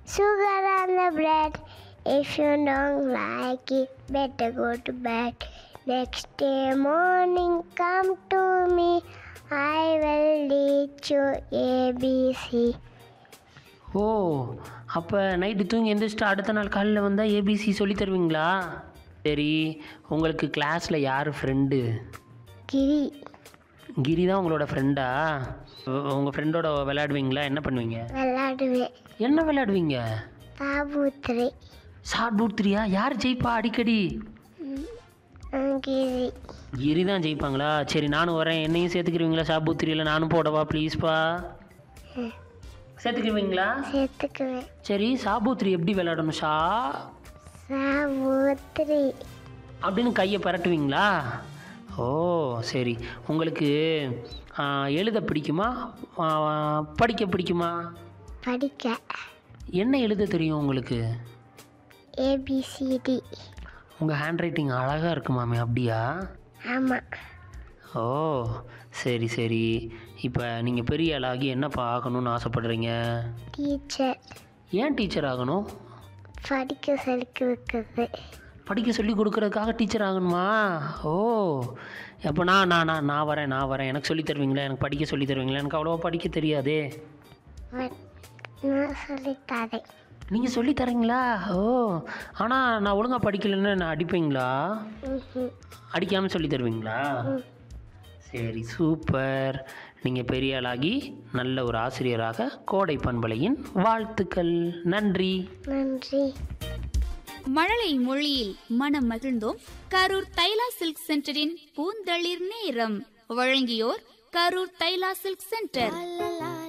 sugar on the bread. If you don't like it, better go to bed. Next day morning, come to me. I will teach you ABC. ஓ அப்போ night தூங்கி எந்திரிச்சிட்டு அடுத்த நாள் காலையில் வந்தால் ABC சொல்லி தருவீங்களா சரி உங்களுக்கு கிளாஸில் யார் ஃப்ரெண்டு கிரி கிரி தான் உங்களோட ஃப்ரெண்டா உங்கள் ஃப்ரெண்டோட விளையாடுவீங்களா என்ன பண்ணுவீங்க விளையாடுவேன் என்ன விளையாடுவீங்க தாபூத்திரை ஷார்ட் பூத்ரியா யார் ஜெயிப்பா அடிக்கடி கிரி கிரி தான் ஜெயிப்பாங்களா சரி நானும் வரேன் என்னையும் சேர்த்துக்கிருவீங்களா ஷார்ட் பூத்ரியில் நானும் போடவா ப்ளீஸ்ப்பா சேர்த்துக்கிருவீங்களா சேர்த்துக்குவேன் சரி சாபூத்ரி எப்படி விளையாடணும் ஷா சாபூத்திரி அப்படின்னு கையை பரட்டுவீங்களா ஓ சரி உங்களுக்கு ஆ, எழுத பிடிக்குமா ஆ, படிக்க பிடிக்குமா படிக்க என்ன எழுத தெரியும் உங்களுக்கு ஏபிசிடி உங்கள் ஹேண்ட் ரைட்டிங் அழகாக இருக்குமாமே அப்படியா ஆமாம் ஓ சரி சரி இப்போ நீங்கள் பெரிய ஆளாகி என்னப்பா ஆகணும்னு ஆசைப்படுறீங்க டீச்சர் ஏன் டீச்சர் ஆகணும் படிக்க சொல்லி கொடுக்குறது படிக்க சொல்லி கொடுக்குறதுக்காக டீச்சர் ஆகணுமா ஓ அப்போ நான் நான் நான் நான் வரேன் நான் வரேன் எனக்கு சொல்லி தருவீங்களா எனக்கு படிக்க சொல்லி தருவீங்களா எனக்கு அவ்வளோவா படிக்க தெரியாதே வ- நான் சொல்லித்தரேன் நீங்கள் சொல்லி தரீங்களா ஓ ஆனால் நான் ஒழுங்காக படிக்கலைன்னு நான் அடிப்பீங்களா ம்ஹும். அடிக்காமல் சொல்லி தருவீங்களா ம். சரி சூப்பர் நீங்கள் பெரிய ஆளாகி நல்ல ஒரு ஆசிரியராக கோடை பண்பலையின் வாழ்த்துக்கள் நன்றி நன்றி மழலை மொழியில் மனம் மகிழ்ந்தோம் கரூர் தைலா சில்க் சென்டரின் பூந்தளிர் நேரம் வழங்கியோர் கரூர் தைலா சில்க் சென்டர்